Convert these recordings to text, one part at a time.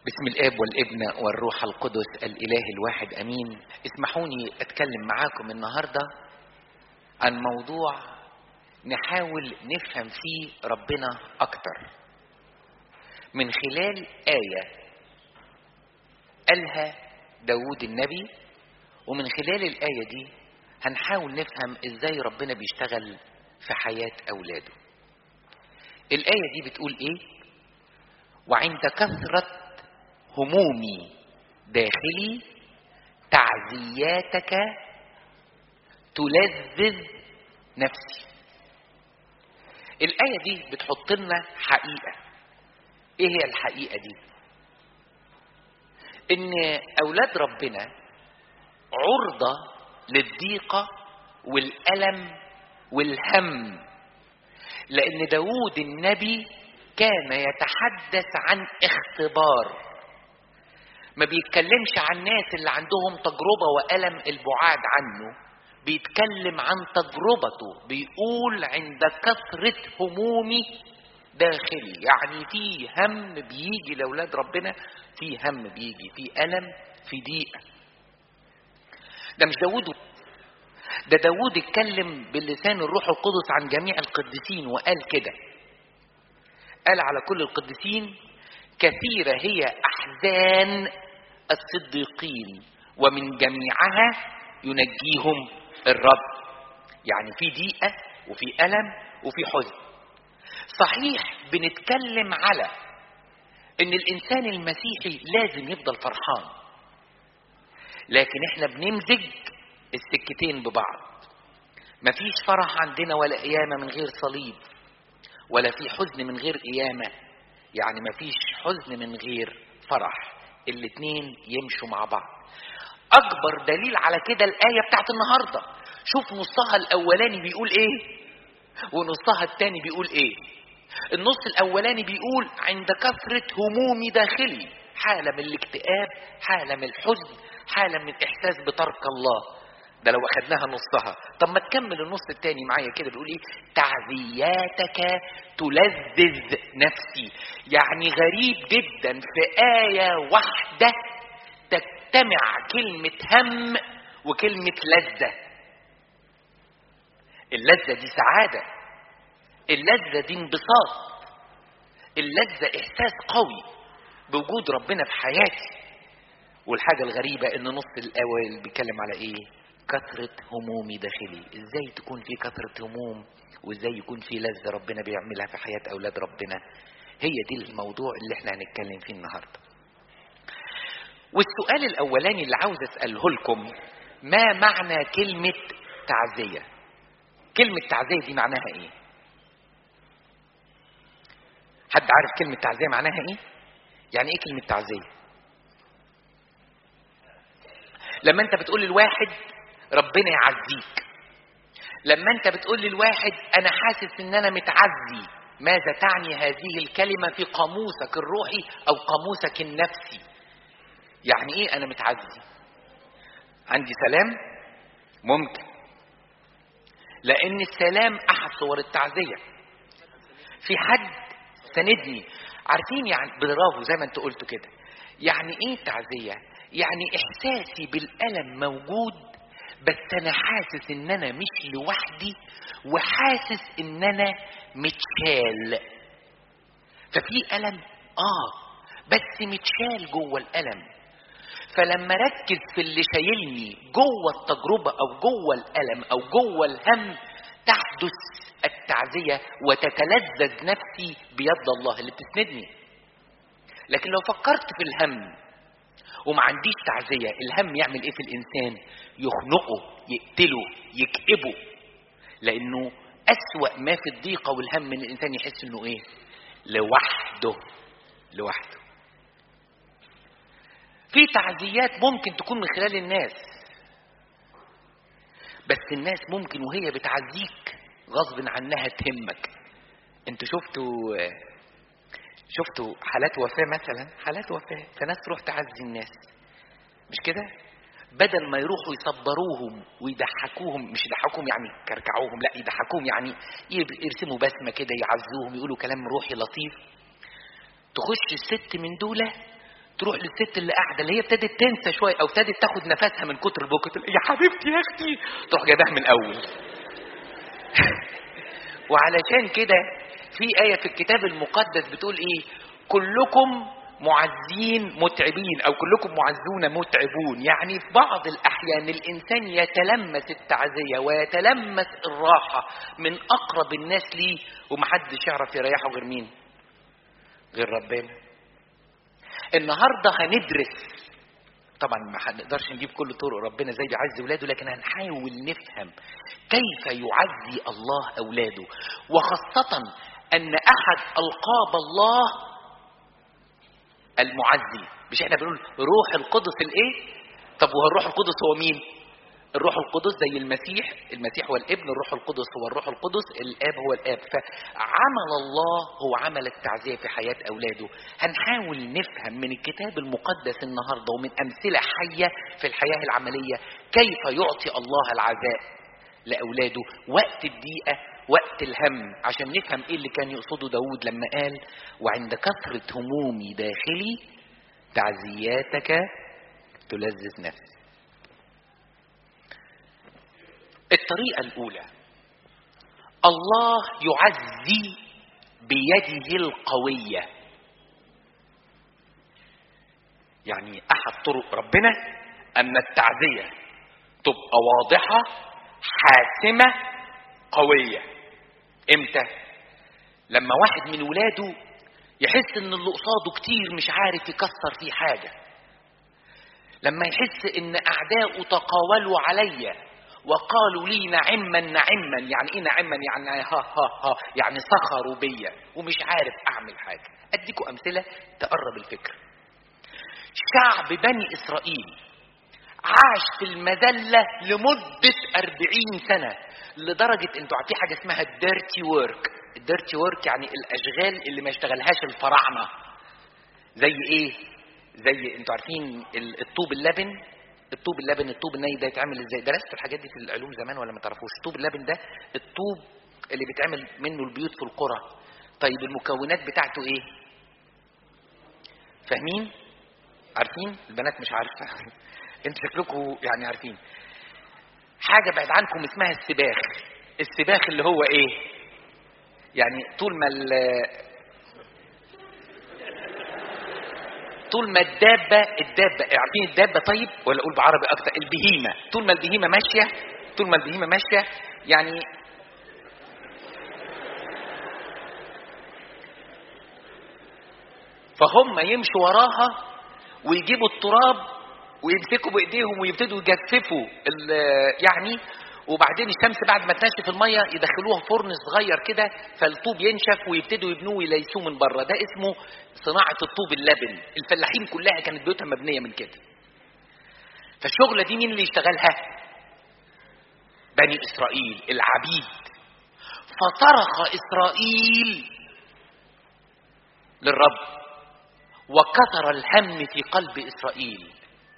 بسم الاب والابن والروح القدس الاله الواحد امين اسمحوني اتكلم معاكم النهارده عن موضوع نحاول نفهم فيه ربنا اكتر من خلال ايه قالها داود النبي ومن خلال الايه دي هنحاول نفهم ازاي ربنا بيشتغل في حياه اولاده الايه دي بتقول ايه وعند كثره همومي داخلي تعزياتك تلذذ نفسي الآية دي بتحط لنا حقيقة ايه هي الحقيقة دي ان اولاد ربنا عرضة للضيقة والألم والهم لأن داود النبي كان يتحدث عن اختبار ما بيتكلمش عن الناس اللي عندهم تجربة وألم البعاد عنه بيتكلم عن تجربته بيقول عند كثرة همومي داخلي يعني في هم بيجي لأولاد ربنا في هم بيجي في ألم في ضيقة ده مش داود ده داود اتكلم باللسان الروح القدس عن جميع القديسين وقال كده قال على كل القديسين كثيرة هي أحزان الصديقين ومن جميعها ينجيهم الرب يعني في ضيقة وفي ألم وفي حزن صحيح بنتكلم على ان الانسان المسيحي لازم يفضل فرحان لكن احنا بنمزج السكتين ببعض مفيش فرح عندنا ولا قيامة من غير صليب ولا في حزن من غير قيامة يعني مفيش حزن من غير فرح الاتنين يمشوا مع بعض اكبر دليل على كده الايه بتاعت النهارده شوف نصها الاولاني بيقول ايه ونصها التاني بيقول ايه النص الاولاني بيقول عند كثره همومي داخلي حاله من الاكتئاب حاله من الحزن حاله من احساس بترك الله ده لو اخدناها نصها طب ما تكمل النص التاني معايا كده بيقول ايه تعزياتك تلذذ نفسي يعني غريب جدا في آية واحدة تجتمع كلمة هم وكلمة لذة اللذة دي سعادة اللذة دي انبساط اللذة إحساس قوي بوجود ربنا في حياتي والحاجة الغريبة إن نص الأول بيتكلم على إيه؟ كثرة همومي داخلي ازاي تكون في كثرة هموم وازاي يكون في لذة ربنا بيعملها في حياة اولاد ربنا هي دي الموضوع اللي احنا هنتكلم فيه النهاردة والسؤال الاولاني اللي عاوز اسأله لكم ما معنى كلمة تعزية كلمة تعزية دي معناها ايه حد عارف كلمة تعزية معناها ايه يعني ايه كلمة تعزية لما انت بتقول للواحد ربنا يعزيك لما انت بتقول للواحد انا حاسس ان انا متعزي ماذا تعني هذه الكلمه في قاموسك الروحي او قاموسك النفسي يعني ايه انا متعزي عندي سلام ممكن لان السلام احد صور التعزيه في حد سندني عارفين يعني برافو زي ما انت قلتوا كده يعني ايه تعزيه يعني احساسي بالالم موجود بس انا حاسس ان انا مش لوحدي وحاسس ان انا متشال ففي الم اه بس متشال جوه الالم فلما ركز في اللي شايلني جوه التجربه او جوه الالم او جوه الهم تحدث التعزيه وتتلذذ نفسي بيد الله اللي بتسندني لكن لو فكرت في الهم وما عنديش تعزية الهم يعمل ايه في الانسان يخنقه يقتله يكئبه لانه اسوأ ما في الضيقة والهم ان الانسان يحس انه ايه لوحده لوحده في تعزيات ممكن تكون من خلال الناس بس الناس ممكن وهي بتعزيك غصب عنها تهمك انتوا شفتوا شفتوا حالات وفاة مثلا حالات وفاة فناس تروح تعزي الناس مش كده بدل ما يروحوا يصبروهم ويضحكوهم مش يضحكوهم يعني يكركعوهم لا يضحكوهم يعني يرسموا بسمة كده يعزوهم يقولوا كلام روحي لطيف تخش الست من دولة تروح للست اللي قاعده اللي هي ابتدت تنسى شويه او ابتدت تاخد نفسها من كتر البكا تقول يا حبيبتي يا اختي تروح جايباها من الاول وعلشان كده في آية في الكتاب المقدس بتقول إيه؟ كلكم معزين متعبين أو كلكم معزون متعبون، يعني في بعض الأحيان الإنسان يتلمس التعزية ويتلمس الراحة من أقرب الناس ليه ومحدش يعرف يريحه غير مين؟ غير ربنا. النهارده هندرس طبعا ما هنقدرش نجيب كل طرق ربنا زي بيعزي اولاده لكن هنحاول نفهم كيف يعزي الله اولاده وخاصه ان احد القاب الله المعزي مش احنا بنقول روح القدس الايه طب وهو الروح القدس هو مين الروح القدس زي المسيح المسيح هو الابن الروح القدس هو الروح القدس الاب هو الاب فعمل الله هو عمل التعزيه في حياه اولاده هنحاول نفهم من الكتاب المقدس النهارده ومن امثله حيه في الحياه العمليه كيف يعطي الله العزاء لاولاده وقت الضيقه وقت الهم عشان نفهم ايه اللي كان يقصده داود لما قال وعند كثره همومي داخلي تعزياتك تلذذ نفسي الطريقة الأولى الله يعزي بيده القوية يعني أحد طرق ربنا أن التعزية تبقى واضحة حاسمة قوية إمتى؟ لما واحد من ولاده يحس إن اللي قصاده كتير مش عارف يكسر فيه حاجة لما يحس إن أعداؤه تقاولوا عليا وقالوا لي نعما نعما يعني ايه نعما يعني ها ها ها يعني سخروا بيا ومش عارف اعمل حاجه اديكم امثله تقرب الفكر شعب بني اسرائيل عاش في المذلة لمدة أربعين سنة لدرجة انتوا عارفين حاجة اسمها الديرتي ورك الديرتي ورك يعني الأشغال اللي ما يشتغلهاش الفراعنة زي ايه زي انتوا عارفين الطوب اللبن الطوب اللبن الطوب الني ده يتعمل ازاي درست الحاجات دي في العلوم زمان ولا ما تعرفوش الطوب اللبن ده الطوب اللي بيتعمل منه البيوت في القرى طيب المكونات بتاعته ايه فاهمين عارفين البنات مش عارفه انتوا شكلكم يعني عارفين حاجه بعد عنكم اسمها السباخ السباخ اللي هو ايه يعني طول ما طول ما الدابة الدابة عارفين الدابة طيب ولا أقول بعربي أكتر البهيمة طول ما البهيمة ماشية طول ما البهيمة ماشية يعني فهم يمشوا وراها ويجيبوا التراب ويمسكوا بايديهم ويبتدوا يجففوا يعني وبعدين الشمس بعد ما تنشف الميه يدخلوها فرن صغير كده فالطوب ينشف ويبتدوا يبنوه ويليسوه من بره ده اسمه صناعه الطوب اللبن الفلاحين كلها كانت بيوتها مبنيه من كده فالشغله دي مين اللي يشتغلها بني اسرائيل العبيد فصرخ اسرائيل للرب وكثر الهم في قلب اسرائيل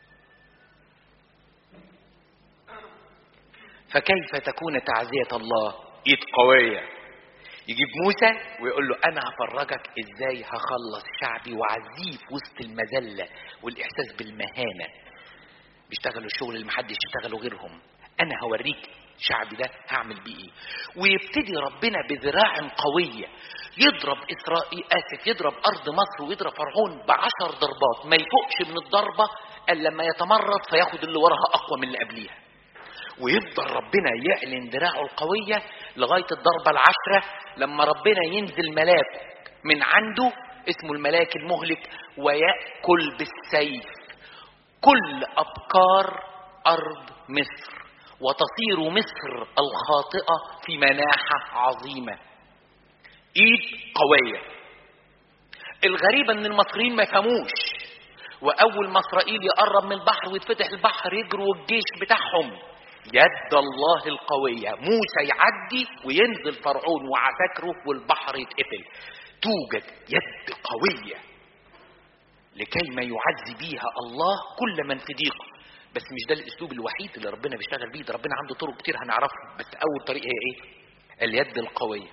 فكيف تكون تعزية الله ايد قوية يجيب موسى ويقول له انا هفرجك ازاي هخلص شعبي واعزيه في وسط المذلة والاحساس بالمهانة بيشتغلوا الشغل اللي محدش يشتغله غيرهم انا هوريك شعبي ده هعمل بيه ايه ويبتدي ربنا بذراع قوية يضرب اسرائيل اسف يضرب ارض مصر ويضرب فرعون بعشر ضربات ما يفوقش من الضربة الا لما يتمرد فياخد اللي وراها اقوى من اللي قبليها ويفضل ربنا يعلن دراعه القوية لغاية الضربة العشرة لما ربنا ينزل ملاك من عنده اسمه الملاك المهلك ويأكل بالسيف كل أبكار أرض مصر وتصير مصر الخاطئة في مناحة عظيمة إيد قوية الغريب ان المصريين ما يفهموش واول ما اسرائيل يقرب من البحر ويتفتح البحر يجروا الجيش بتاعهم يد الله القوية موسى يعدي وينزل فرعون وعساكره والبحر يتقفل توجد يد قوية لكي ما يعزي بيها الله كل من في ضيق بس مش ده الاسلوب الوحيد اللي ربنا بيشتغل بيه ده ربنا عنده طرق كتير هنعرفها بس اول طريقه هي ايه اليد القويه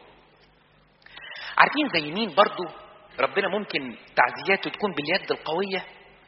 عارفين زي مين برضو ربنا ممكن تعزياته تكون باليد القويه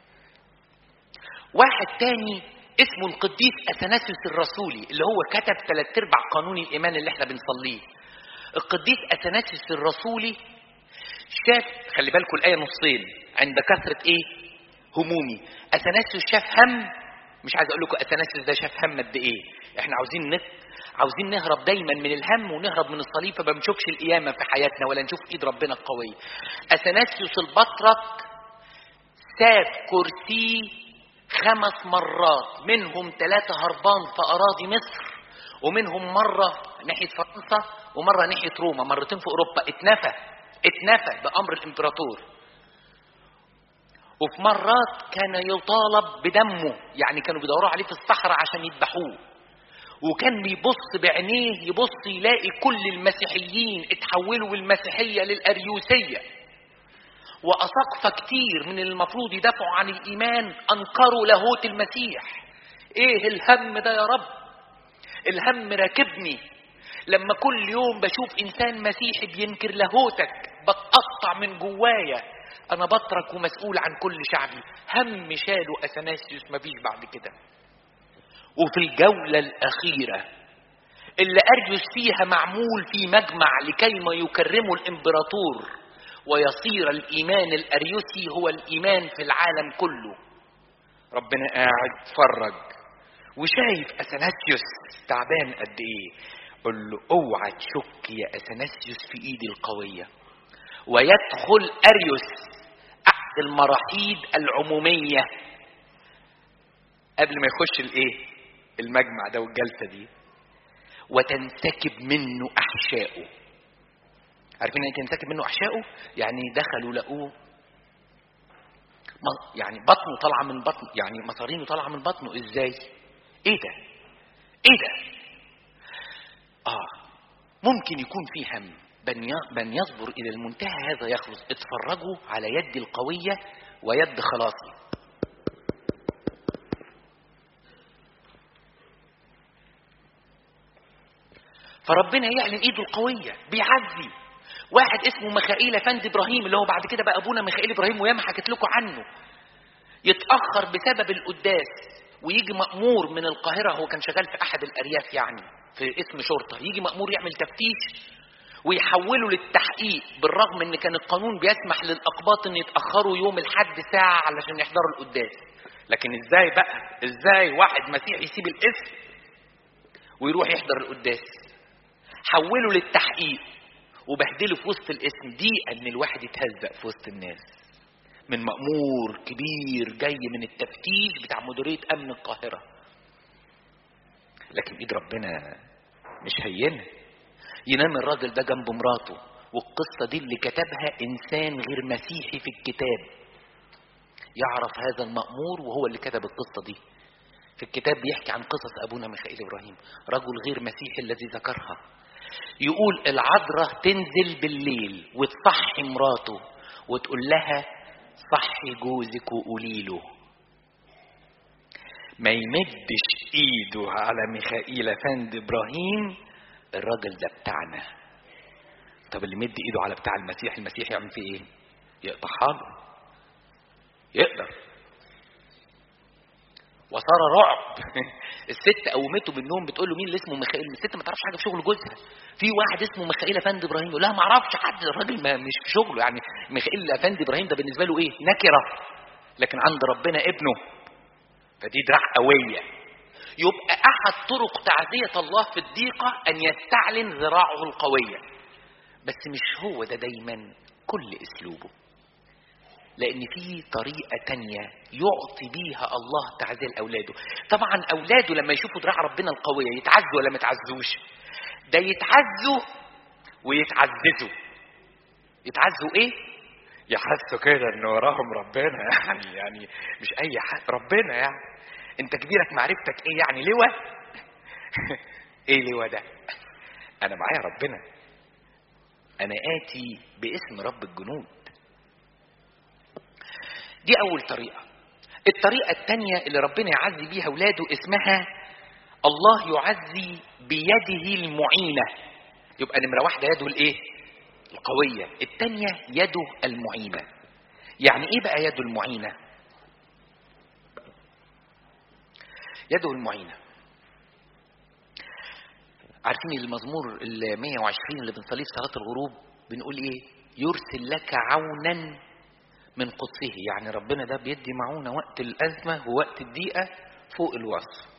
واحد تاني اسمه القديس اثناسيوس الرسولي اللي هو كتب ثلاث ارباع قانون الايمان اللي احنا بنصليه القديس اثناسيوس الرسولي شاف خلي بالكم الايه نصين عند كثره ايه همومي اثناسيوس شاف هم مش عايز اقول لكم اثناسيوس ده شاف هم قد ايه احنا عاوزين نت عاوزين نهرب دايما من الهم ونهرب من الصليب فما بنشوفش القيامه في حياتنا ولا نشوف ايد ربنا القويه اثناسيوس البطرك ساب كرسيه خمس مرات منهم ثلاثة هربان في أراضي مصر ومنهم مرة ناحية فرنسا ومرة ناحية روما مرتين في أوروبا اتنفى اتنفى بأمر الإمبراطور وفي مرات كان يطالب بدمه يعني كانوا بيدوروا عليه في الصحراء عشان يذبحوه وكان بيبص بعينيه يبص يلاقي كل المسيحيين اتحولوا من المسيحية للأريوسية وأساقفة كتير من المفروض يدافعوا عن الإيمان أنكروا لاهوت المسيح إيه الهم ده يا رب الهم راكبني لما كل يوم بشوف إنسان مسيحي بينكر لاهوتك بتقطع من جوايا أنا بترك ومسؤول عن كل شعبي هم شاله أثناسيوس مفيش بعد كده وفي الجولة الأخيرة اللي أريوس فيها معمول في مجمع لكي ما يكرموا الإمبراطور ويصير الإيمان الأريوسي هو الإيمان في العالم كله ربنا قاعد اتفرج وشايف أثناسيوس تعبان قد إيه قل له اوعى تشك يا أثناسيوس في إيدي القوية ويدخل أريوس أحد المراحيض العمومية قبل ما يخش الإيه المجمع ده والجلسة دي وتنسكب منه أحشائه عارفين يعني تنسكب منه أحشائه يعني دخلوا لقوه يعني بطنه طالعة من بطن يعني مصارينه طالعة من بطنه ازاي ايه ده ايه ده اه ممكن يكون في هم من يصبر الى المنتهى هذا يخلص اتفرجوا على يد القوية ويد خلاصي فربنا يعلن ايده القوية بيعزي واحد اسمه ميخائيل افندي ابراهيم اللي هو بعد كده بقى ابونا ميخائيل ابراهيم وياما حكيت لكم عنه يتاخر بسبب القداس ويجي مامور من القاهره هو كان شغال في احد الارياف يعني في اسم شرطه يجي مامور يعمل تفتيش ويحوله للتحقيق بالرغم ان كان القانون بيسمح للاقباط ان يتاخروا يوم الحد ساعه علشان يحضروا القداس لكن ازاي بقى ازاي واحد مسيحي يسيب الاسم ويروح يحضر القداس حوله للتحقيق وبهدله في وسط الاسم دي ان الواحد يتهزق في وسط الناس من مأمور كبير جاي من التفتيش بتاع مديرية أمن القاهرة لكن إيد ربنا مش هينة ينام الراجل ده جنب مراته والقصة دي اللي كتبها إنسان غير مسيحي في الكتاب يعرف هذا المأمور وهو اللي كتب القصة دي في الكتاب بيحكي عن قصص أبونا ميخائيل إبراهيم رجل غير مسيحي الذي ذكرها يقول العذراء تنزل بالليل وتصحي مراته وتقول لها صحي جوزك وقولي له ما يمدش ايده على ميخائيل افند ابراهيم الراجل ده بتاعنا طب اللي مد ايده على بتاع المسيح المسيح يعمل فيه ايه يقطعها له يقدر وصار رعب الست قومته بالنوم بتقول له مين اللي اسمه ميخائيل الست ما تعرفش حاجه في شغل جوزها في واحد اسمه ميخائيل افندي ابراهيم يقول لها ما اعرفش حد الراجل ما مش في شغله يعني ميخائيل افندي ابراهيم ده بالنسبه له ايه نكره لكن عند ربنا ابنه فدي دراع قويه يبقى احد طرق تعزيه الله في الضيقه ان يستعلن ذراعه القويه بس مش هو ده دايما كل اسلوبه لان في طريقه تانية يعطي بيها الله تعزيه لاولاده طبعا اولاده لما يشوفوا دراع ربنا القويه يتعزوا ولا ما يتعزوش ده يتعزوا ويتعززوا يتعزوا ايه يحسوا كده ان وراهم ربنا يعني يعني مش اي حد ربنا يعني انت كبيرك معرفتك ايه يعني لواء ايه لواء ده انا معايا ربنا انا اتي باسم رب الجنود دي أول طريقة الطريقة الثانية اللي ربنا يعزي بيها أولاده اسمها الله يعزي بيده المعينة يبقى نمرة واحدة يده الإيه؟ القوية الثانية يده المعينة يعني إيه بقى يده المعينة؟ يده المعينة عارفين المزمور ال 120 اللي بنصليه في صلاة الغروب بنقول ايه يرسل لك عونا من قدسه يعني ربنا ده بيدي معونة وقت الأزمة ووقت الضيقة فوق الوصف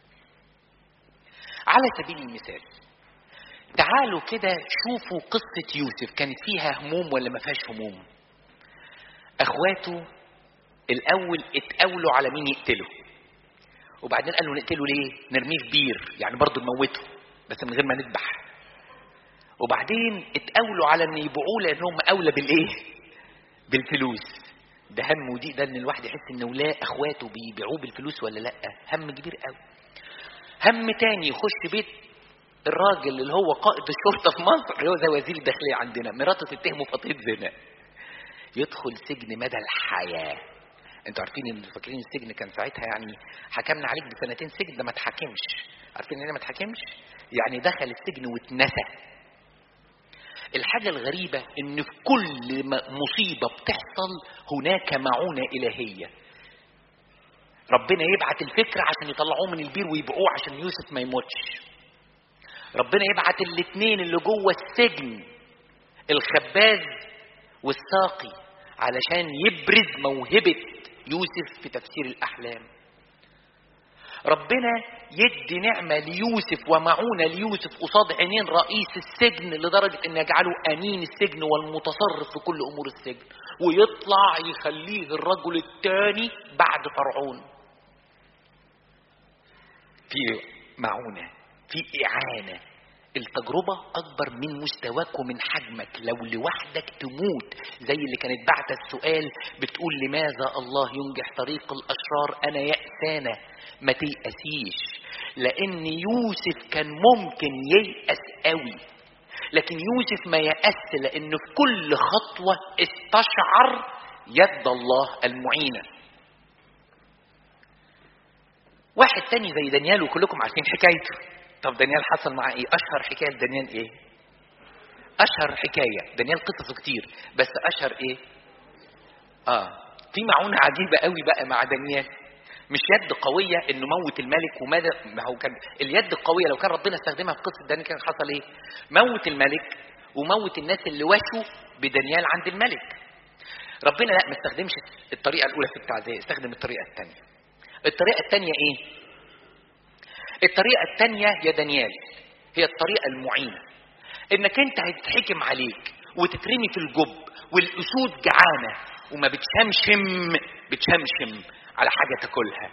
على سبيل المثال تعالوا كده شوفوا قصة يوسف كانت فيها هموم ولا ما فيهاش هموم اخواته الاول اتقاولوا على مين يقتله وبعدين قالوا نقتله ليه نرميه في بير يعني برضه نموته بس من غير ما نذبح وبعدين اتقاولوا على ان يبيعوه لانهم اولى بالايه بالفلوس ده هم ودي ده ان الواحد يحس ان ولاه اخواته بيبيعوه بالفلوس ولا لا هم كبير قوي هم تاني يخش بيت الراجل اللي هو قائد الشرطه في مصر اللي هو زي وزير الداخليه عندنا مراته تتهمه في قضيه زنا يدخل سجن مدى الحياه انتوا عارفين ان فاكرين السجن كان ساعتها يعني حكمنا عليك بسنتين سجن ده ما اتحكمش عارفين ان ما اتحكمش يعني دخل السجن واتنسى الحاجة الغريبة ان في كل مصيبة بتحصل هناك معونة الهية ربنا يبعت الفكرة عشان يطلعوه من البير ويبيعوه عشان يوسف ما يموتش ربنا يبعت الاثنين اللي جوه السجن الخباز والساقي علشان يبرز موهبة يوسف في تفسير الأحلام ربنا يدي نعمة ليوسف ومعونة ليوسف قصاد عينين رئيس السجن لدرجة أن يجعله أمين السجن والمتصرف في كل أمور السجن ويطلع يخليه الرجل الثاني بعد فرعون في معونة في إعانة التجربة أكبر من مستواك ومن حجمك لو لوحدك تموت زي اللي كانت بعت السؤال بتقول لماذا الله ينجح طريق الأشرار أنا يأسانة ما تيأسيش لأن يوسف كان ممكن ييأس قوي لكن يوسف ما يأس لأنه في كل خطوة استشعر يد الله المعينة واحد تاني زي دانيال وكلكم عارفين حكايته طب دانيال حصل معاه ايه اشهر حكايه دانيال ايه اشهر حكايه دانيال قصصه كتير بس اشهر ايه اه في معونه عجيبه قوي بقى مع دانيال مش يد قويه انه موت الملك وماذا ما هو كان اليد القويه لو كان ربنا استخدمها في قصه دانيال كان حصل ايه موت الملك وموت الناس اللي وشوا بدانيال عند الملك ربنا لا ما استخدمش الطريقه الاولى في التعزيه استخدم الطريقه الثانيه الطريقه الثانيه ايه الطريقة الثانية يا دانيال هي الطريقة المعينة انك انت هتتحكم عليك وتترمي في الجب والاسود جعانة وما بتشمشم بتشمشم على حاجة تاكلها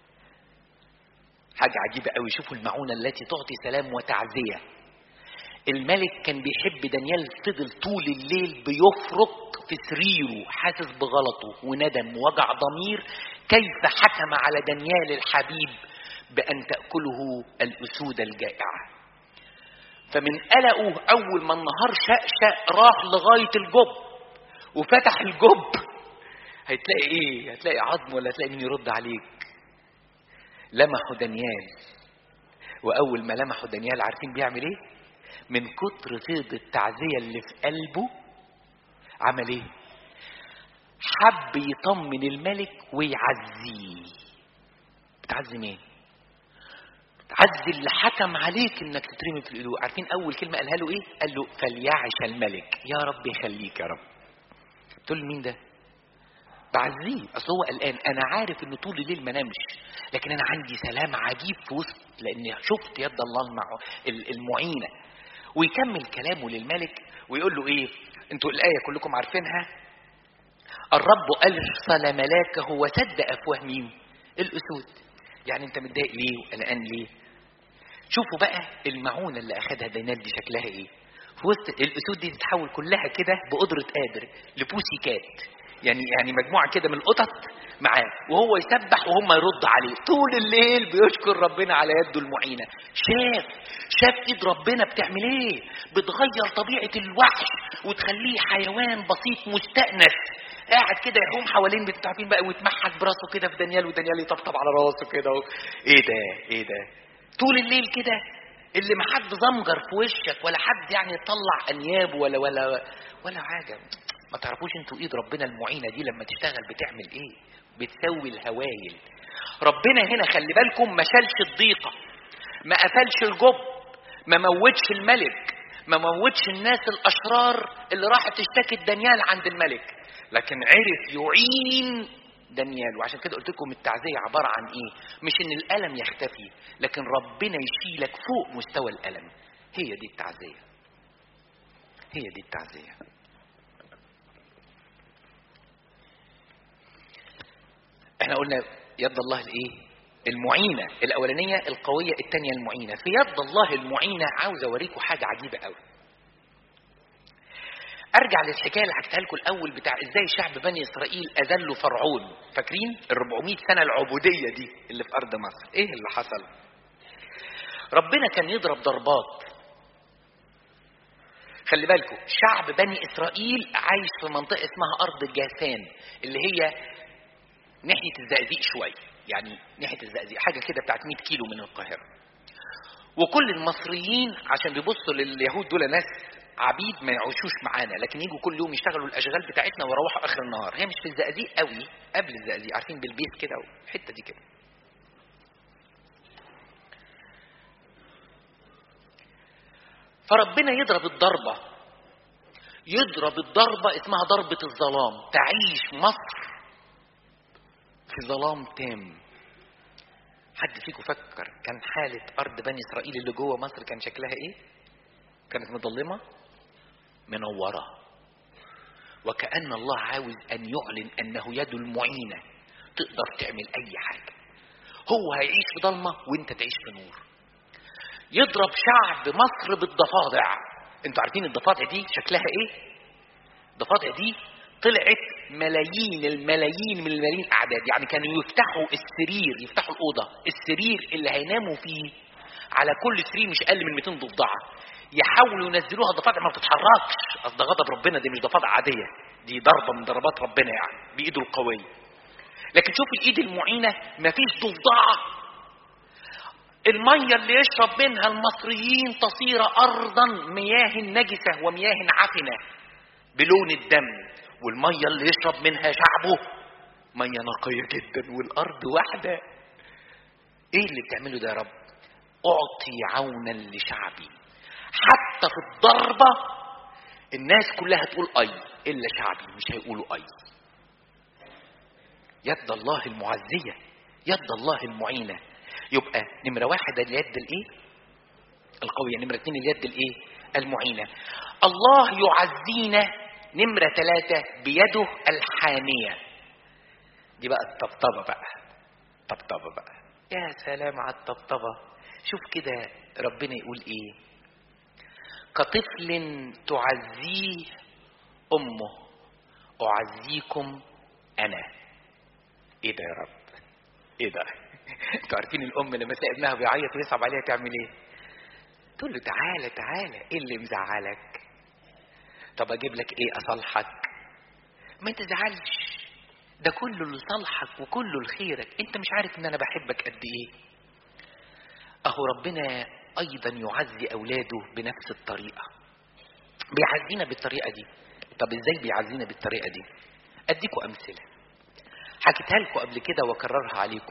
حاجة عجيبة قوي شوفوا المعونة التي تعطي سلام وتعزية الملك كان بيحب دانيال فضل طول الليل بيفرق في سريره حاسس بغلطه وندم ووجع ضمير كيف حكم على دانيال الحبيب بأن تأكله الأسود الجائعة فمن قلقه أول ما النهار شقشق راح لغاية الجب وفتح الجب هتلاقي ايه هتلاقي عظم ولا هتلاقي مين يرد عليك لمحوا دانيال واول ما لمحوا دانيال عارفين بيعمل ايه من كتر فيض التعزية اللي في قلبه عمل ايه حب يطمن الملك ويعزيه بتعزي مين تعزي اللي حكم عليك انك تترمي في القلوب عارفين اول كلمه قالها له ايه قال له فليعش الملك يا رب يخليك يا رب تقول مين ده بعزيه اصل هو قلقان انا عارف انه طول الليل ما نامش لكن انا عندي سلام عجيب في وسط لاني شفت يد الله المع... المعينه ويكمل كلامه للملك ويقول له ايه انتوا الايه كلكم عارفينها الرب ارسل ملاكه وسد افواه مين الاسود يعني انت متضايق ليه وقلقان ليه شوفوا بقى المعونة اللي أخدها دانيال دي شكلها إيه في وسط الأسود دي تتحول كلها كده بقدرة قادر لبوسي كات يعني يعني مجموعة كده من القطط معاه وهو يسبح وهم يرد عليه طول الليل بيشكر ربنا على يده المعينة شاف شاف ايد ربنا بتعمل ايه بتغير طبيعة الوحش وتخليه حيوان بسيط مستأنس قاعد كده يحوم حوالين بتعرفين بقى ويتمحك براسه كده في دانيال ودانيال يطبطب على راسه كده و... ايه ده ايه ده طول الليل كده اللي ما حد زمجر في وشك ولا حد يعني يطلع انياب ولا ولا ولا حاجه ما تعرفوش انتوا ايد ربنا المعينه دي لما تشتغل بتعمل ايه بتسوي الهوايل ربنا هنا خلي بالكم ما شالش الضيقة ما قفلش الجب ما موتش الملك ما موتش الناس الأشرار اللي راحت تشتكي دانيال عند الملك لكن عرف يعين دانيال وعشان كده قلت لكم التعزية عبارة عن ايه مش ان الألم يختفي لكن ربنا يشيلك فوق مستوى الألم هي دي التعزية هي دي التعزية احنا قلنا يد الله الايه المعينة الأولانية القوية الثانية المعينة في يد الله المعينة عاوز أوريكم حاجة عجيبة قوي ارجع للحكايه اللي حكيتها لكم الاول بتاع ازاي شعب بني اسرائيل اذلوا فرعون فاكرين ال 400 سنه العبوديه دي اللي في ارض مصر ايه اللي حصل ربنا كان يضرب ضربات خلي بالكم شعب بني اسرائيل عايش في منطقه اسمها ارض جاسان اللي هي ناحيه الزقازيق شويه يعني ناحيه الزقازيق حاجه كده بتاعت 100 كيلو من القاهره وكل المصريين عشان بيبصوا لليهود دول ناس عبيد ما يعيشوش معانا لكن يجوا كل يوم يشتغلوا الاشغال بتاعتنا ويروحوا اخر النهار هي مش في الزقازيق قوي قبل الزقازيق عارفين بالبيت كده الحته دي كده فربنا يضرب الضربه يضرب الضربه اسمها ضربه الظلام تعيش مصر في ظلام تام حد فيكم فكر كان حالة أرض بني إسرائيل اللي جوه مصر كان شكلها إيه؟ كانت مظلمة منورة وكأن الله عاوز أن يعلن أنه يده المعينة تقدر تعمل أي حاجة هو هيعيش في ضلمة وانت تعيش في نور يضرب شعب مصر بالضفادع انتوا عارفين الضفادع دي شكلها ايه الضفادع دي طلعت ملايين الملايين من الملايين الاعداد يعني كانوا يفتحوا السرير يفتحوا الاوضه السرير اللي هيناموا فيه على كل سرير مش اقل من 200 ضفدعه يحاولوا ينزلوها ضفادع ما بتتحركش اصل ده غضب ربنا دي مش ضفادع عاديه دي ضربه من ضربات ربنا يعني بايده القويه لكن شوف الايد المعينه مفيش ضفدعه الميه اللي يشرب منها المصريين تصير ارضا مياه نجسه ومياه عفنه بلون الدم والميه اللي يشرب منها شعبه ميه نقيه جدا والارض واحده ايه اللي بتعمله ده يا رب اعطي عونا لشعبي حتى في الضربه الناس كلها تقول اي الا شعبي مش هيقولوا اي يد الله المعزيه يد الله المعينه يبقى نمره واحد اليد الايه القويه نمره اثنين اليد الايه المعينه الله يعزينا نمرة ثلاثة بيده الحامية دي بقى الطبطبة بقى طبطبة بقى يا سلام على الطبطبة شوف كده ربنا يقول ايه كطفل تعزيه أمه أعزيكم أنا ايه ده يا رب ايه ده انتوا عارفين الأم لما تلاقي ابنها بيعيط ويصعب عليها تعمل ايه تقول له تعالى تعالى ايه اللي مزعلك طب اجيب لك ايه اصالحك ما تزعلش ده كله لصالحك وكله لخيرك انت مش عارف ان انا بحبك قد ايه اهو ربنا ايضا يعزي اولاده بنفس الطريقه بيعزينا بالطريقه دي طب ازاي بيعزينا بالطريقه دي اديكم امثله حكيتها لكم قبل كده واكررها عليكم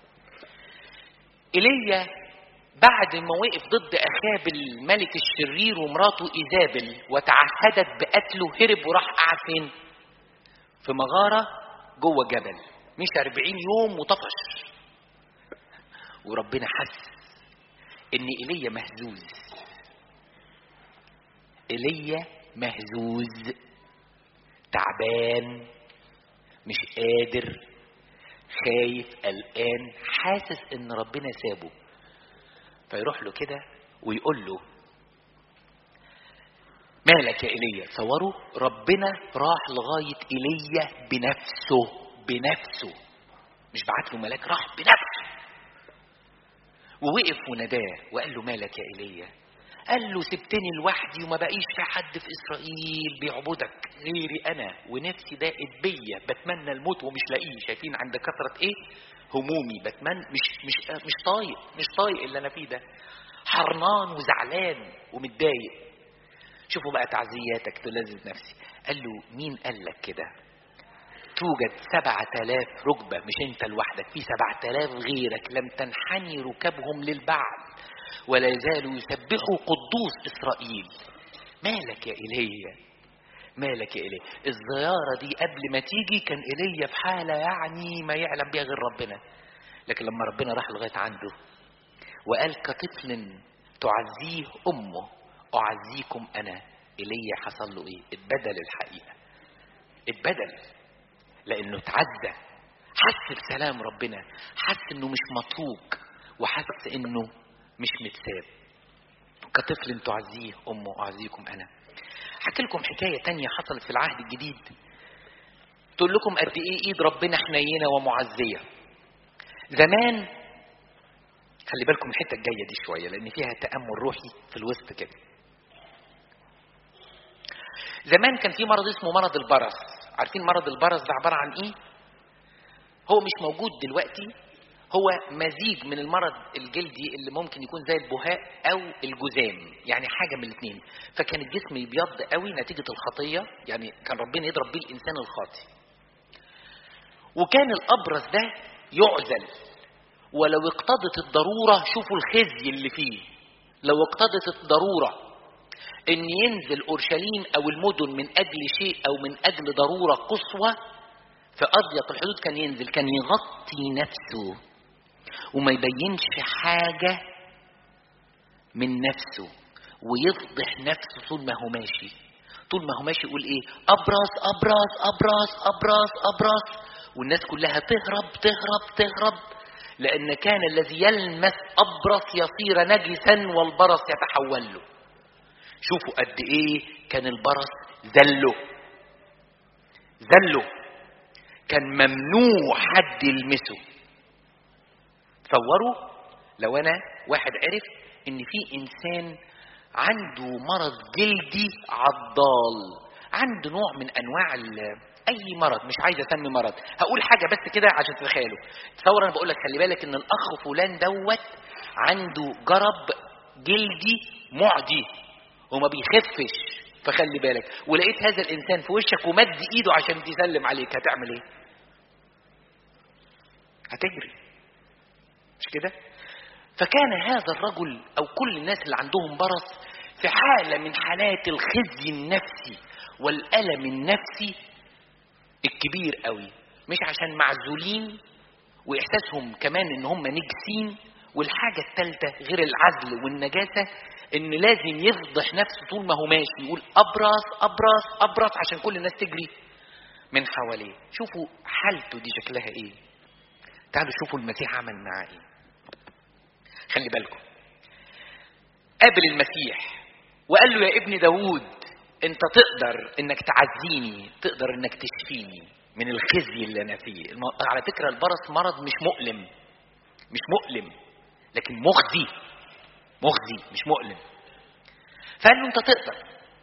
ايليا بعد ما وقف ضد اخاب الملك الشرير ومراته ايزابل وتعهدت بقتله هرب وراح قعد فين؟ في مغاره جوه جبل مش 40 يوم وطفش وربنا حس ان ايليا مهزوز ايليا مهزوز تعبان مش قادر خايف قلقان حاسس ان ربنا سابه فيروح له كده ويقول له مالك يا ايليا تصوروا ربنا راح لغايه ايليا بنفسه بنفسه مش بعت له ملاك راح بنفسه ووقف وناداه وقال له مالك يا ايليا قال له سبتني لوحدي وما بقيش في حد في اسرائيل بيعبدك غيري انا ونفسي ضاقت بيا بتمنى الموت ومش لاقيه شايفين عند كثره ايه همومي بتمنى مش مش مش طايق مش طايق اللي انا فيه ده حرنان وزعلان ومتضايق شوفوا بقى تعزياتك تلذذ نفسي قال له مين قال لك كده توجد سبعة آلاف ركبة مش انت لوحدك في سبعة آلاف غيرك لم تنحني ركبهم للبعل ولا يزالوا يسبحوا قدوس إسرائيل مالك يا إيليا مالك يا إيليا الزيارة دي قبل ما تيجي كان إيليا في حالة يعني ما يعلم بيها غير ربنا لكن لما ربنا راح لغاية عنده وقال كطفل تعزيه أمه أعزيكم أنا إيليا حصل له إيه اتبدل الحقيقة اتبدل لأنه اتعزى حس بسلام ربنا حس إنه مش متروك وحس إنه مش متساب كطفل تعزيه أمه أعزيكم أنا حكي لكم حكاية تانية حصلت في العهد الجديد تقول لكم قد إيه إيد ربنا حنينة ومعزية زمان خلي بالكم الحتة الجاية دي شوية لأن فيها تأمل روحي في الوسط كده زمان كان في مرض اسمه مرض البرص عارفين مرض البرص ده عبارة عن إيه؟ هو مش موجود دلوقتي هو مزيج من المرض الجلدي اللي ممكن يكون زي البهاء او الجذام يعني حاجه من الاثنين فكان الجسم يبيض قوي نتيجه الخطيه يعني كان ربنا يضرب بيه الانسان الخاطي وكان الابرص ده يعزل ولو اقتضت الضروره شوفوا الخزي اللي فيه لو اقتضت الضروره ان ينزل اورشليم او المدن من اجل شيء او من اجل ضروره قصوى في اضيق الحدود كان ينزل كان يغطي نفسه وما يبينش حاجة من نفسه ويفضح نفسه طول ما هو ماشي طول ما هو ماشي يقول ايه ابرص ابرص ابرص ابرص ابرص والناس كلها تهرب تهرب تهرب لان كان الذي يلمس ابرص يصير نجسا والبرص يتحول له شوفوا قد ايه كان البرص زله زله كان ممنوع حد يلمسه تصوروا لو انا واحد عرف ان في انسان عنده مرض جلدي عضال عنده نوع من انواع اي مرض مش عايز اسمي مرض هقول حاجه بس كده عشان تتخيلوا تصور انا بقول لك خلي بالك ان الاخ فلان دوت عنده جرب جلدي معدي وما بيخفش فخلي بالك ولقيت هذا الانسان في وشك ومد ايده عشان تسلم عليك هتعمل ايه هتجري مش كده فكان هذا الرجل او كل الناس اللي عندهم برص في حاله من حالات الخزي النفسي والالم النفسي الكبير قوي مش عشان معزولين واحساسهم كمان ان هم نجسين والحاجه الثالثه غير العزل والنجاسه ان لازم يفضح نفسه طول ما هو ماشي يقول ابرص ابرص ابرص عشان كل الناس تجري من حواليه شوفوا حالته دي شكلها ايه تعالوا شوفوا المسيح عمل معاه ايه خلي بالكم قابل المسيح وقال له يا ابن داوود انت تقدر انك تعزيني تقدر انك تشفيني من الخزي اللي انا فيه على فكره البرص مرض مش مؤلم مش مؤلم لكن مخزي مخزي مش مؤلم فقال له انت تقدر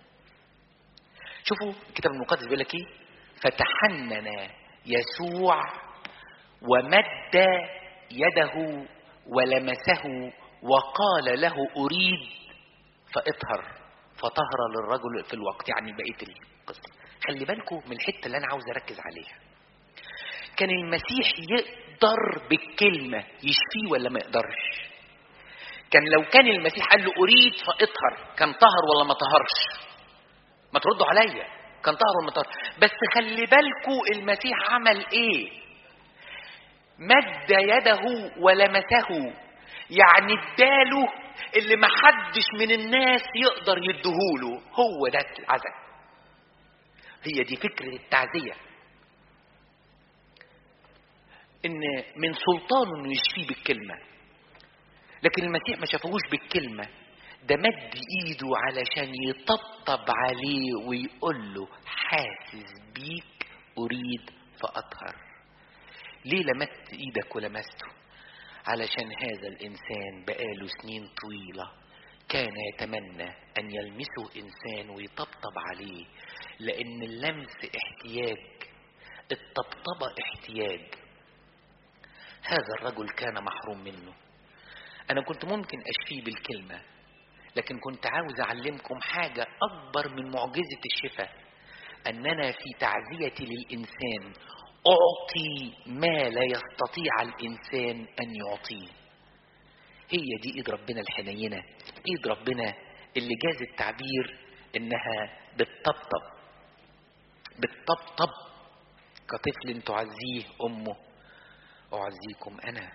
شوفوا الكتاب المقدس بيقول لك ايه فتحنن يسوع ومد يده ولمسه وقال له اريد فاطهر فطهر للرجل في الوقت يعني بقيه القصه خلي بالكم من الحته اللي انا عاوز اركز عليها كان المسيح يقدر بالكلمه يشفيه ولا ما يقدرش كان لو كان المسيح قال له اريد فاطهر كان طهر ولا ما طهرش ما تردوا عليا كان طهر ولا ما طهر بس خلي بالكم المسيح عمل ايه مد يده ولمسه يعني اداله اللي محدش من الناس يقدر يديهوله هو ده العزاء هي دي فكرة التعزية ان من سلطانه انه يشفيه بالكلمة لكن المسيح ما شافهوش بالكلمة ده مد ايده علشان يطبطب عليه ويقول له حاسس بيك اريد فاطهر ليه لمست ايدك ولمسته علشان هذا الانسان بقاله سنين طويله كان يتمنى ان يلمسه انسان ويطبطب عليه لان اللمس احتياج الطبطبه احتياج هذا الرجل كان محروم منه انا كنت ممكن اشفيه بالكلمه لكن كنت عاوز اعلمكم حاجه اكبر من معجزه الشفاء اننا في تعزيتي للانسان اعطي ما لا يستطيع الانسان ان يعطيه هي دي ايد ربنا الحنينه ايد ربنا اللي جاز التعبير انها بتطبطب بتطبطب كطفل تعزيه امه اعزيكم انا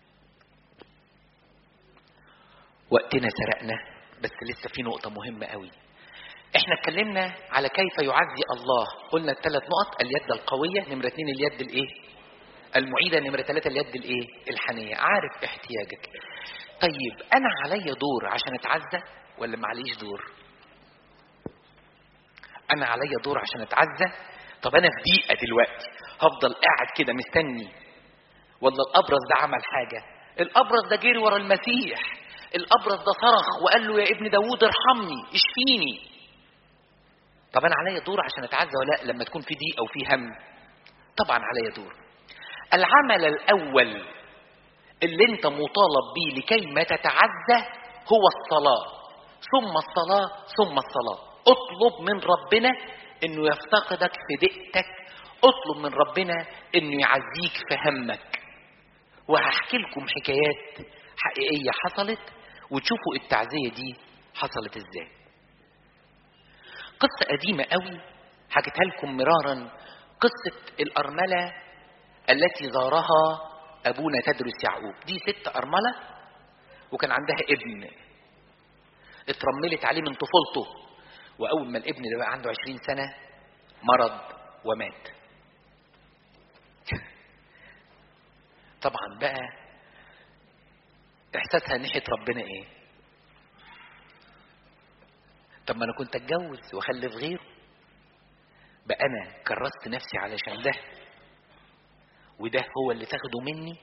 وقتنا سرقنا بس لسه في نقطه مهمه قوي احنا اتكلمنا على كيف يعزي الله قلنا الثلاث نقط اليد القويه نمره اتنين اليد الايه المعيده نمره ثلاثه اليد الايه الحنيه عارف احتياجك طيب انا عليا دور عشان اتعزى ولا معليش دور انا عليا دور عشان اتعزى طب انا في ضيقه دلوقتي هفضل قاعد كده مستني ولا الابرص ده عمل حاجه الابرص ده جري ورا المسيح الابرص ده صرخ وقال له يا ابن داوود ارحمني اشفيني طب انا عليا دور عشان اتعزى ولا لا لما تكون في ضيق او في هم طبعا عليا دور العمل الاول اللي انت مطالب بيه لكي ما تتعزى هو الصلاه ثم الصلاه ثم الصلاه اطلب من ربنا انه يفتقدك في ضيقتك اطلب من ربنا انه يعزيك في همك وهحكي لكم حكايات حقيقيه حصلت وتشوفوا التعزيه دي حصلت ازاي قصه قديمه قوي حكيتها لكم مرارا قصه الارمله التي زارها ابونا تدرس يعقوب دي ست ارمله وكان عندها ابن اترملت عليه من طفولته واول ما الابن ده بقى عنده عشرين سنه مرض ومات طبعا بقى احساسها ناحيه ربنا ايه طب ما انا كنت اتجوز واخلف غيره بقى انا كرست نفسي علشان ده وده هو اللي تاخده مني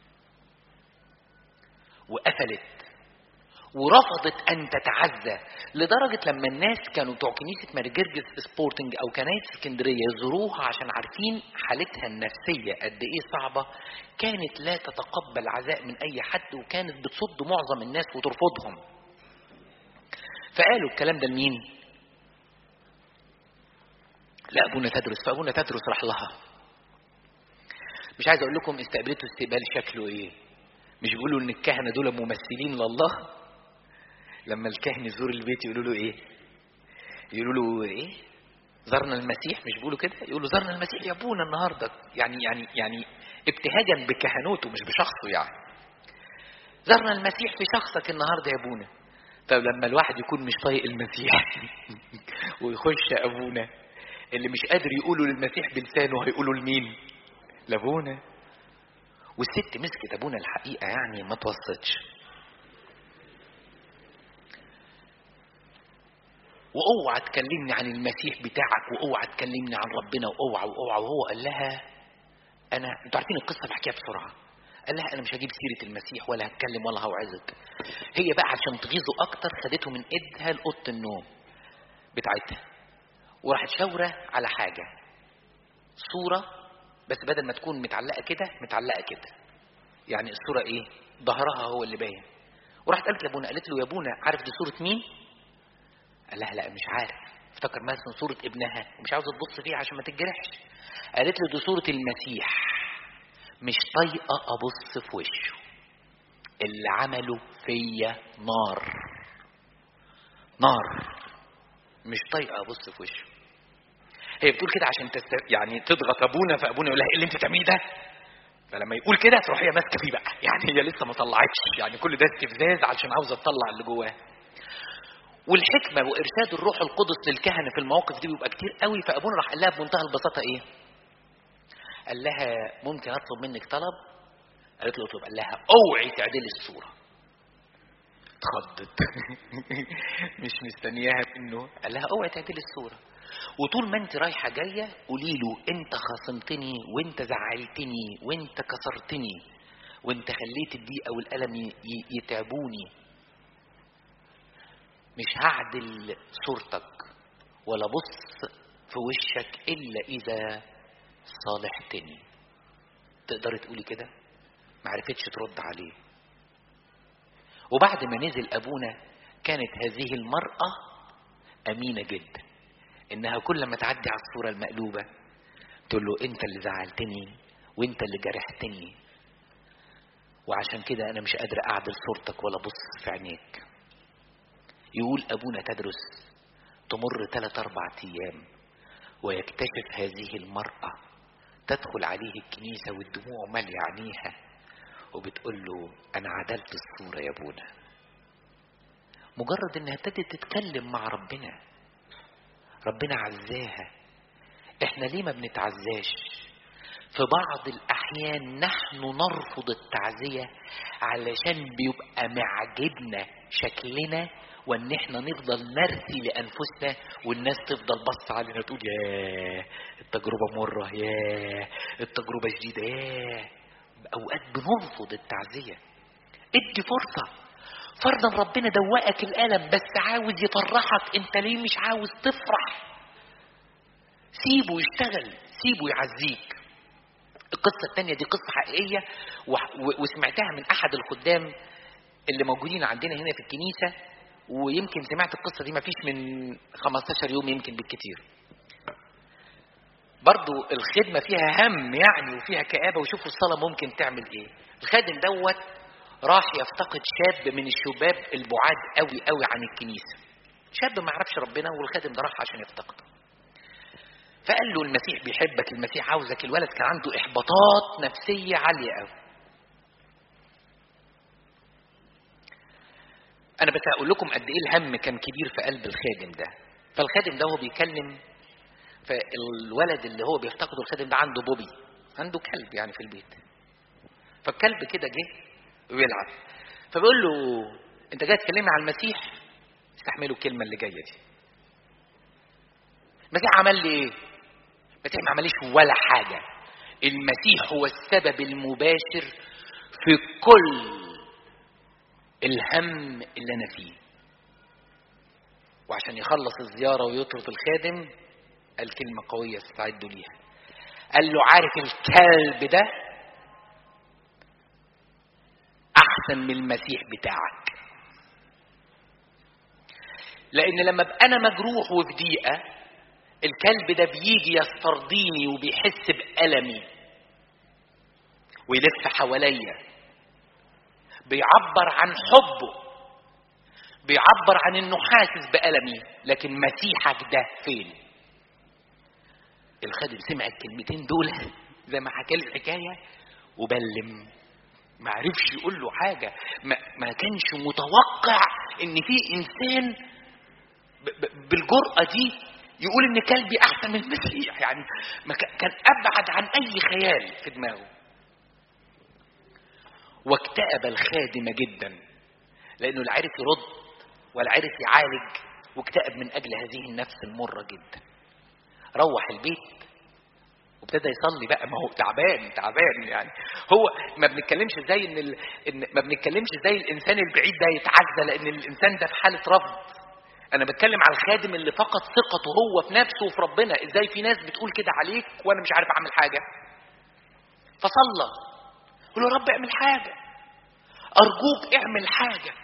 وقفلت ورفضت ان تتعزى لدرجه لما الناس كانوا بتوع كنيسه مرجرجس سبورتنج او كنايس اسكندريه يزوروها عشان عارفين حالتها النفسيه قد ايه صعبه كانت لا تتقبل عزاء من اي حد وكانت بتصد معظم الناس وترفضهم فقالوا الكلام ده لمين لابونا تدرس فابونا تدرس راح لها مش عايز اقول لكم استقبلته استقبال شكله ايه مش بيقولوا ان الكهنه دول ممثلين لله لما الكاهن يزور البيت يقولوا له ايه يقولوا له ايه زرنا المسيح مش بيقولوا كده يقولوا زرنا المسيح يا ابونا النهارده يعني يعني يعني ابتهاجا بكهنوته مش بشخصه يعني زرنا المسيح في شخصك النهارده يا ابونا طب لما الواحد يكون مش طايق المسيح ويخش ابونا اللي مش قادر يقوله للمسيح بلسانه هيقوله لمين لابونا والست مسكت ابونا الحقيقه يعني ما توصتش واوعى تكلمني عن المسيح بتاعك واوعى تكلمني عن ربنا واوعى واوعى وهو قال لها انا انتوا عارفين القصه بحكيها بسرعه قال لها انا مش هجيب سيره المسيح ولا هتكلم ولا هوعظك هي بقى عشان تغيظه اكتر خدته من ايدها لاوضه النوم بتاعتها وراحت شاوره على حاجه صوره بس بدل ما تكون متعلقه كده متعلقه كده يعني الصوره ايه ظهرها هو اللي باين وراحت قالت لابونا قالت له يا ابونا عارف دي صوره مين قال لها لا مش عارف افتكر مثلا صورة ابنها ومش عاوزة تبص فيها عشان ما تتجرحش قالت له دي صورة المسيح مش طايقة أبص في وشه اللي عمله فيا نار نار مش طايقة أبص في وشه هي بتقول كده عشان تست... يعني تضغط ابونا فابونا يقول لها ايه اللي انت بتعمليه ده فلما يقول كده تروح هي ماسكه فيه بقى يعني هي لسه ما طلعتش يعني كل ده استفزاز عشان عاوزه تطلع اللي جواها والحكمه وارشاد الروح القدس للكهنه في المواقف دي بيبقى كتير قوي فابونا راح قال لها بمنتهى البساطه ايه؟ قال لها ممكن اطلب منك طلب؟ قالت له اطلب قال لها اوعي تعدلي الصوره اتخضت مش مستنياها انه قال لها اوعي تعدلي الصوره وطول ما انت رايحه جايه قولي له انت خاصمتني وانت زعلتني وانت كسرتني وانت خليت الضيقه والالم يتعبوني مش هعدل صورتك ولا بص في وشك الا اذا صالحتني تقدري تقولي كده ما عرفتش ترد عليه وبعد ما نزل ابونا كانت هذه المراه امينه جدا انها كل ما تعدي على الصوره المقلوبه تقول له انت اللي زعلتني وانت اللي جرحتني وعشان كده انا مش قادر اعدل صورتك ولا ابص في عينيك يقول ابونا تدرس تمر ثلاث اربع ايام ويكتشف هذه المرأة تدخل عليه الكنيسة والدموع مالية عينيها وبتقول له انا عدلت الصورة يا ابونا مجرد انها ابتدت تتكلم مع ربنا ربنا عزاها احنا ليه ما بنتعزاش في بعض الاحيان نحن نرفض التعزية علشان بيبقى معجبنا شكلنا وان احنا نفضل نرثي لانفسنا والناس تفضل بص علينا تقول يا التجربة مرة يا التجربة شديدة يا اوقات بنرفض التعزية ادي فرصة فرضا ربنا دوقك الالم بس عاوز يفرحك انت ليه مش عاوز تفرح سيبه يشتغل سيبه يعزيك القصة الثانية دي قصة حقيقية وسمعتها من أحد الخدام اللي موجودين عندنا هنا في الكنيسة ويمكن سمعت القصة دي ما فيش من 15 يوم يمكن بالكتير برضو الخدمة فيها هم يعني وفيها كآبة وشوفوا الصلاة ممكن تعمل ايه الخادم دوت راح يفتقد شاب من الشباب البعاد قوي قوي عن الكنيسة شاب ما يعرفش ربنا والخادم ده راح عشان يفتقده فقال له المسيح بيحبك المسيح عاوزك الولد كان عنده احباطات نفسيه عاليه قوي انا بس اقول لكم قد ايه الهم كان كبير في قلب الخادم ده فالخادم ده هو بيكلم فالولد اللي هو بيفتقده الخادم ده عنده بوبي عنده كلب يعني في البيت فالكلب كده جه ويلعب فبيقول له انت جاي تكلمني عن المسيح استحملوا الكلمه اللي جايه دي المسيح عمل لي ايه المسيح ما عمليش ولا حاجة المسيح هو السبب المباشر في كل الهم اللي أنا فيه وعشان يخلص الزيارة ويطرد الخادم قال كلمة قوية استعدوا ليها قال له عارف الكلب ده أحسن من المسيح بتاعك لأن لما أبقى أنا مجروح وفي ضيقة الكلب ده بيجي يسترضيني وبيحس بألمي ويلف حواليا بيعبر عن حبه بيعبر عن انه حاسس بألمي لكن مسيحك ده فين الخادم سمع الكلمتين دول زي ما حكى لي الحكايه وبلم ما عرفش يقول له حاجه ما, ما كانش متوقع ان في انسان بالجرأه دي يقول ان كلبي احسن من المسيح يعني ما كان ابعد عن اي خيال في دماغه واكتئب الخادم جدا لانه لا عرف يرد ولا عرف يعالج واكتئب من اجل هذه النفس المره جدا روح البيت وابتدى يصلي بقى ما هو تعبان تعبان يعني هو ما بنتكلمش ازاي ان, ال... إن ما بنتكلمش ازاي الانسان البعيد ده يتعزى لان الانسان ده في حاله رفض انا بتكلم على الخادم اللي فقد ثقته هو في نفسه وفي ربنا ازاي في ناس بتقول كده عليك وانا مش عارف اعمل حاجه فصلى قول له يا رب اعمل حاجه ارجوك اعمل حاجه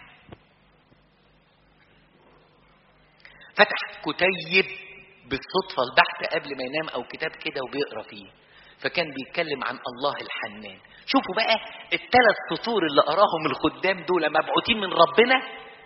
فتح كتيب بالصدفة البحتة قبل ما ينام أو كتاب كده وبيقرأ فيه فكان بيتكلم عن الله الحنان شوفوا بقى الثلاث سطور اللي قراهم الخدام دول مبعوثين من ربنا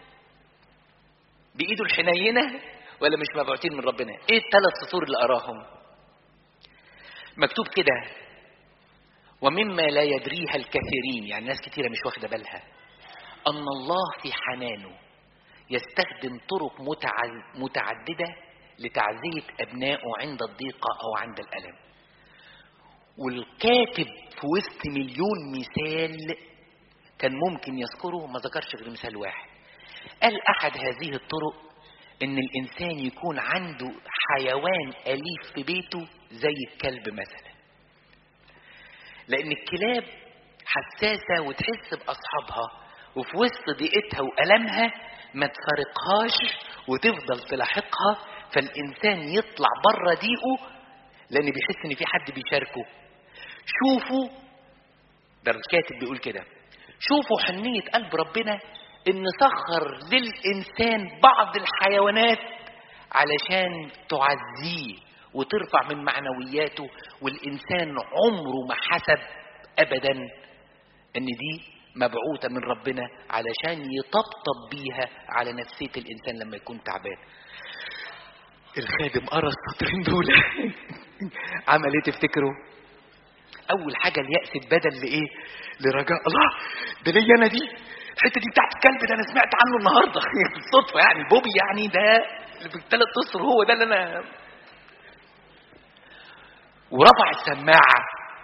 بإيده الحنينة ولا مش مبعوثين من ربنا ايه الثلاث سطور اللي قراهم مكتوب كده ومما لا يدريها الكثيرين يعني ناس كتيرة مش واخدة بالها أن الله في حنانه يستخدم طرق متعددة لتعزية أبنائه عند الضيقة أو عند الألم والكاتب في وسط مليون مثال كان ممكن يذكره ما ذكرش غير مثال واحد قال أحد هذه الطرق إن الإنسان يكون عنده حيوان أليف في بيته زي الكلب مثلا لأن الكلاب حساسة وتحس بأصحابها وفي وسط ضيقتها وألمها ما تفارقهاش وتفضل تلاحقها فالإنسان يطلع بره ضيقه لأن بيحس إن في حد بيشاركه شوفوا ده الكاتب بيقول كده شوفوا حنية قلب ربنا إن سخر للإنسان بعض الحيوانات علشان تعزيه وترفع من معنوياته والإنسان عمره ما حسب أبدا إن دي مبعوثة من ربنا علشان يطبطب بيها على نفسية الإنسان لما يكون تعبان الخادم قرا السطرين دول عمل ايه تفتكروا اول حاجه الياس اتبدل لايه لرجاء الله ده ليا انا دي الحته دي بتاعت الكلب ده انا سمعت عنه النهارده بالصدفه يعني بوبي يعني ده اللي في الثلاث اشهر هو ده اللي انا ورفع السماعه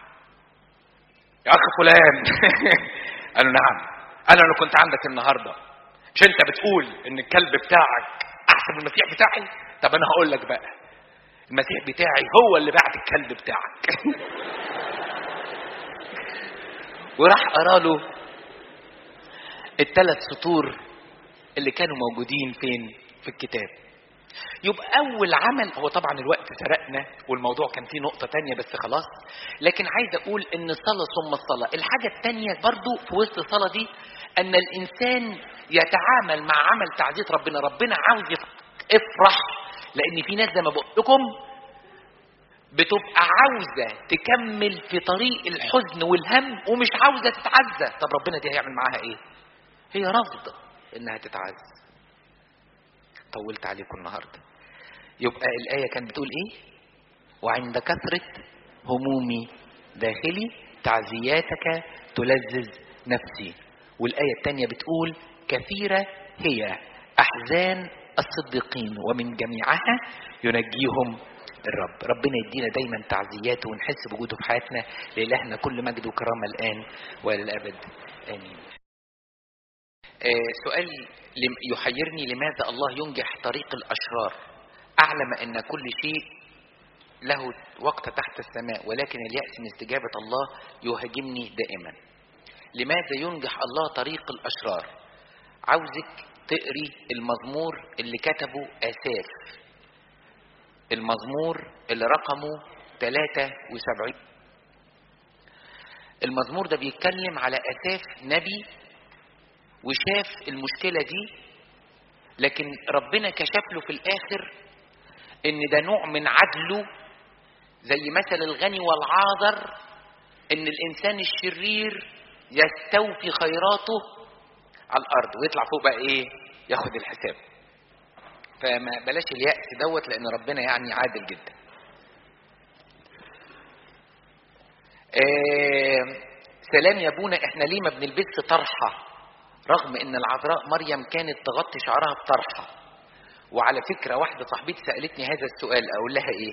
يا اخ فلان قال له نعم انا اللي كنت عندك النهارده مش انت بتقول ان الكلب بتاعك احسن من المسيح بتاعي طب انا هقول لك بقى المسيح بتاعي هو اللي بعت الكلب بتاعك وراح قرا له الثلاث سطور اللي كانوا موجودين فين في الكتاب يبقى اول عمل هو طبعا الوقت سرقنا والموضوع كان فيه نقطه تانية بس خلاص لكن عايز اقول ان الصلاه ثم الصلاه الحاجه التانية برضو في وسط الصلاه دي ان الانسان يتعامل مع عمل تعزيه ربنا ربنا عاوز افرح لان في ناس زي ما بقول لكم بتبقى عاوزه تكمل في طريق الحزن والهم ومش عاوزه تتعزى طب ربنا دي هيعمل معاها ايه هي رافضه انها تتعزى طولت عليكم النهارده يبقى الايه كانت بتقول ايه وعند كثره همومي داخلي تعزياتك تلذذ نفسي والايه الثانيه بتقول كثيره هي احزان الصديقين ومن جميعها ينجيهم الرب ربنا يدينا دايما تعزياته ونحس بوجوده في حياتنا لإلهنا كل مجد وكرامة الآن وإلى الأبد آمين آه سؤال يحيرني لماذا الله ينجح طريق الأشرار أعلم أن كل شيء له وقت تحت السماء ولكن اليأس من استجابة الله يهاجمني دائما لماذا ينجح الله طريق الأشرار عاوزك تقري المزمور اللي كتبه آساف المزمور اللي رقمه 73 المزمور ده بيتكلم على أساف نبي وشاف المشكلة دي لكن ربنا كشف له في الآخر إن ده نوع من عدله زي مثل الغني والعاذر إن الإنسان الشرير يستوفي خيراته على الأرض ويطلع فوق بقى إيه ياخد الحساب فما بلاش اليأس دوت لأن ربنا يعني عادل جدا. آه سلام يا ابونا احنا ليه ما بنلبسش طرحة رغم ان العذراء مريم كانت تغطي شعرها بطرحة وعلى فكرة واحدة صاحبتي سألتني هذا السؤال اقول لها ايه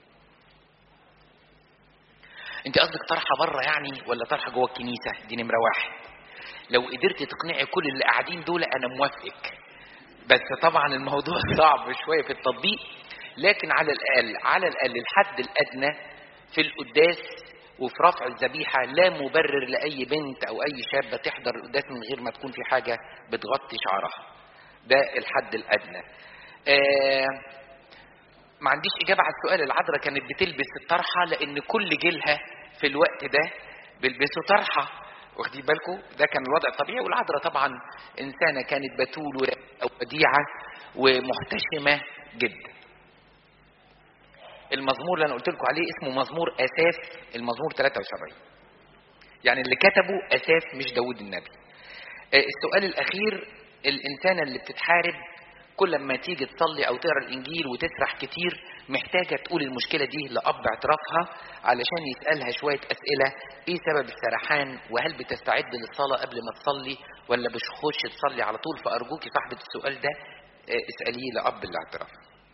انت قصدك طرحة بره يعني ولا طرحة جوه الكنيسة دي نمرة واحد لو قدرت تقنعي كل اللي قاعدين دول انا موافقك بس طبعا الموضوع صعب شويه في التطبيق لكن على الاقل على الاقل الحد الادنى في القداس وفي رفع الذبيحه لا مبرر لاي بنت او اي شابه تحضر القداس من غير ما تكون في حاجه بتغطي شعرها ده الحد الادنى آه ما عنديش اجابه على السؤال العذراء كانت بتلبس الطرحه لان كل جيلها في الوقت ده بيلبسوا طرحه واخدين بالكم ده كان الوضع الطبيعي والعذراء طبعا انسانه كانت بتول وديعه ومحتشمه جدا المزمور اللي انا قلت لكم عليه اسمه مزمور اساف المزمور 73 يعني اللي كتبه اساف مش داود النبي السؤال الاخير الانسانه اللي بتتحارب كل ما تيجي تصلي او تقرا الانجيل وتسرح كتير محتاجه تقول المشكله دي لاب اعترافها علشان يسالها شويه اسئله ايه سبب السرحان وهل بتستعد للصلاه قبل ما تصلي ولا بتخش تصلي على طول فارجوكي صاحبه السؤال ده اساليه لاب الاعتراف